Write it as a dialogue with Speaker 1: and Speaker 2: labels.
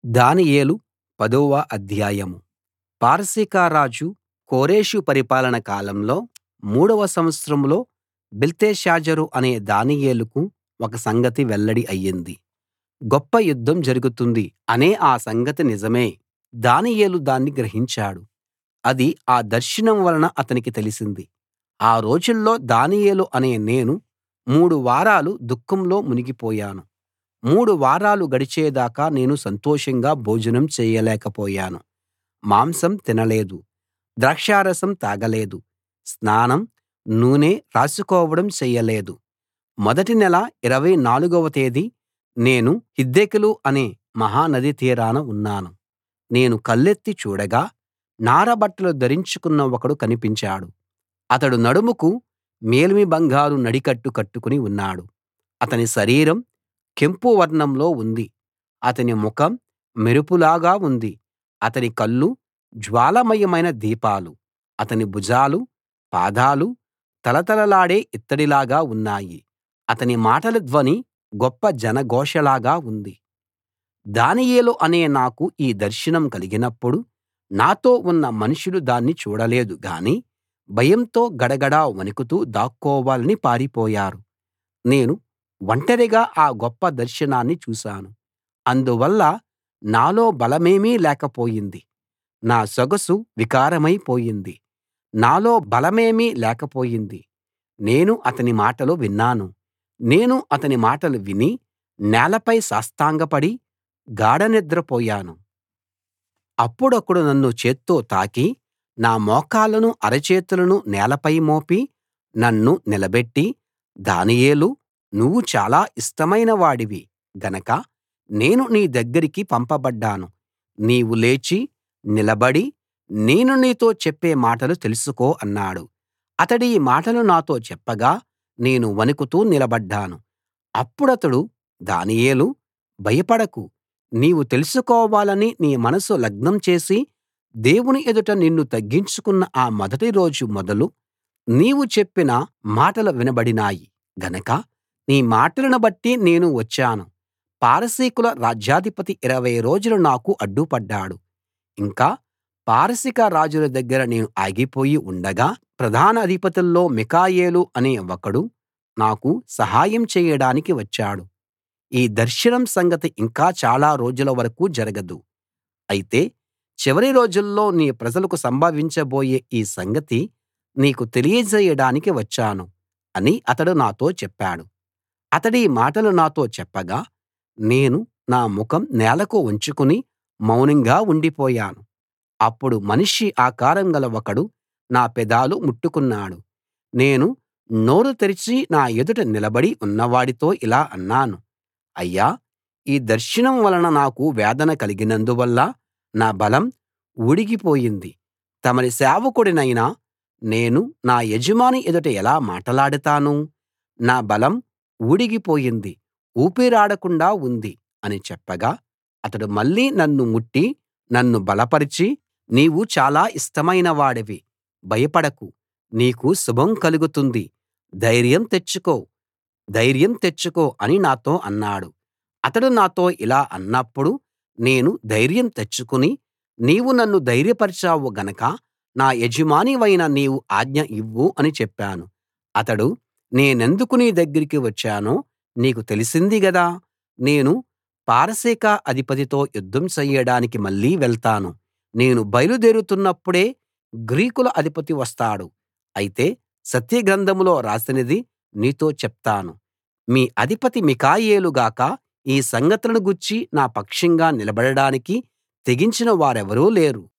Speaker 1: దానియేలు పదవ అధ్యాయం పారసీక రాజు కోరెషు పరిపాలన కాలంలో మూడవ సంవత్సరంలో బెల్తెషాజరు అనే దానియేలుకు ఒక సంగతి వెల్లడి అయ్యింది గొప్ప యుద్ధం జరుగుతుంది అనే ఆ సంగతి నిజమే దానియేలు దాన్ని గ్రహించాడు అది ఆ దర్శనం వలన అతనికి తెలిసింది ఆ రోజుల్లో దానియేలు అనే నేను మూడు వారాలు దుఃఖంలో మునిగిపోయాను మూడు వారాలు గడిచేదాకా నేను సంతోషంగా భోజనం చేయలేకపోయాను మాంసం తినలేదు ద్రాక్షారసం తాగలేదు స్నానం నూనె రాసుకోవడం చెయ్యలేదు మొదటి నెల 24 వ తేదీ నేను హిద్దెకెలు అనే మహా నది తీరాన ఉన్నాను నేను కళ్ళెత్తి చూడగా నార బట్టలు ధరించుకున్న ఒకడు కనిపించాడు అతడు నడుముకు మేలిమి బంగారు నడికట్టు కట్టుకుని ఉన్నాడు అతని శరీరం కెంపు వర్ణంలో ఉంది అతని ముఖం మెరుపులాగా ఉంది అతని కళ్ళు జ్వాలామయమైన దీపాలు అతని భుజాలు పాదాలు తళతళలాడే ఇత్తడిలాగా ఉన్నాయి అతని మాటల ధ్వని గొప్ప జనఘోషలాగా ఉంది దానియేలు అనే నాకు ఈ దర్శనం కలిగినప్పుడు నాతో ఉన్న మనుషులు దాన్ని చూడలేదు గాని భయంతో గడగడా వణుకుతూ దాక్కోవాలని పారిపోయారు నేను ఒంటరిగా ఆ గొప్ప దర్శనాన్ని చూశాను అందువల్ల నాలో బలమేమీ లేకపోయింది నా సొగసు వికారమై పోయింది నాలో బలమేమీ లేకపోయింది నేను అతని మాటలు విన్నాను నేను అతని మాటలు విని నేలపై సాష్టాంగపడి గాఢనిద్ర పోయాను అప్పుడొకడు నన్ను చేత్తో తాకి నా మోకాళ్ళను అరచేతులను నేలపై మోపి నన్ను నిలబెట్టి దానియేలూ నువ్వు చాలా ఇష్టమైన వాడివి గనక నేను నీ దగ్గరికి పంపబడ్డాను నీవు లేచి నిలబడి నేను నీతో చెప్పే మాటలు తెలుసుకో అన్నాడు అతడీ మాటలు నాతో చెప్పగా నేను వణుకుతూ నిలబడ్డాను అప్పుడతడు దానియేలూ భయపడకు నీవు తెలుసుకోవాలని నీ మనసు లగ్నం చేసి దేవుని ఎదుట నిన్ను తగ్గించుకున్న ఆ మొదటి రోజు మొదలు నీవు చెప్పిన మాటలు వినబడినాయి గనక నీ మాటలను బట్టి నేను వచ్చాను పారసీకుల రాజ్యాధిపతి 20 రోజులు నాకు అడ్డుపడ్డాడు ఇంకా పారసిక రాజుల దగ్గర నేను ఆగిపోయి ఉండగా ప్రధానాధిపతుల్లో మిఖాయేలు అనే ఒకడు నాకు సహాయం చేయడానికి వచ్చాడు ఈ దర్శనం సంగతి ఇంకా చాలా రోజుల వరకూ జరగదు అయితే చివరి రోజుల్లో నీ ప్రజలకు సంభవించబోయే ఈ సంగతి నీకు తెలియజేయడానికి వచ్చాను అని అతడు నాతో చెప్పాడు అతడీ మాటలు నాతో చెప్పగా నేను నా ముఖం నేలకు వంచుకుని మౌనంగా ఉండిపోయాను అప్పుడు మనిషి ఆకారం గల ఒకడు నా పెదాలు ముట్టుకున్నాడు నేను నోరు తెరిచి నా ఎదుట నిలబడి ఉన్నవాడితో ఇలా అన్నాను అయ్యా ఈ దర్శనం వలన నాకు వేదన కలిగినందువల్ల నా బలం ఊడిగిపోయింది తమరి సేవకుడినైన నేను నా యజమాని ఎదుట ఎలా మాటలాడతాను నా బలం ఊడిగిపోయింది ఊపిరాడకుండా ఉంది అని చెప్పగా అతడు మళ్ళీ నన్ను ముట్టి నన్ను బలపరిచి నీవు చాలా ఇష్టమైన వాడివి భయపడకు నీకు శుభం కలుగుతుంది ధైర్యం తెచ్చుకో ధైర్యం తెచ్చుకో అని నాతో అన్నాడు అతడు నాతో ఇలా అన్నప్పుడు నేను ధైర్యం తెచ్చుకుని నీవు నన్ను ధైర్యపరిచావు గనక నా యజమానివైన నీవు ఆజ్ఞ ఇవ్వు అని చెప్పాను అతడు నేనెందుకు నీ దగ్గరికి వచ్చానో నీకు తెలిసింది గదా నేను పారసీక అధిపతితో యుద్ధం చెయ్యడానికి మళ్ళీ వెళ్తాను నేను బయలుదేరుతున్నప్పుడే గ్రీకుల అధిపతి వస్తాడు అయితే సత్యగ్రంథంలో రాసినది నీతో చెప్తాను మీ అధిపతి మిఖాయేలు గాక ఈ సంగతులను గూర్చి నా పక్షంగా నిలబడడానికి తెగించిన వారెవరూ లేరు